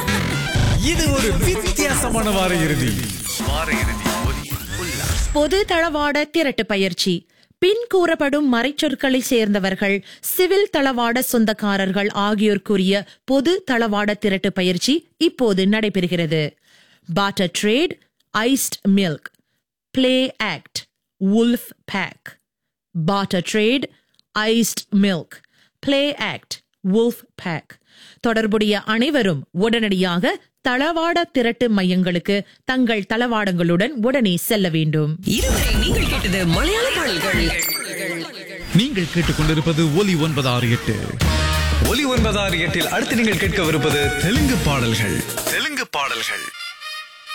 இது ஒரு வித்தியாசமான வார இறுதி பொது தளவாட திரட்டு பயிற்சி பின் கூறப்படும் மறைச்சொற்களை சேர்ந்தவர்கள் சிவில் தளவாட சொந்தக்காரர்கள் ஆகியோர் கூறிய பொது தளவாட திரட்டு பயிற்சி இப்போது நடைபெறுகிறது barter trade iced milk play act wolf pack barter trade, iced milk, play act, wolf pack. தொடர்புடைய அனைவரும் உடனடியாக தளவாட திரட்டு மையங்களுக்கு தங்கள் தளவாடங்களுடன் உடனே செல்ல வேண்டும் இதுவரை நீங்கள் கேட்டது மலையாள பாடல்கள் நீங்கள் கேட்டுக்கொண்டிருப்பது ஒலி ஒன்பது ஆறு எட்டு ஒலி ஒன்பதாறு எட்டில் அடுத்து நீங்கள் கேட்கவிருப்பது தெலுங்கு பாடல்கள் தெலுங்கு பாடல்கள்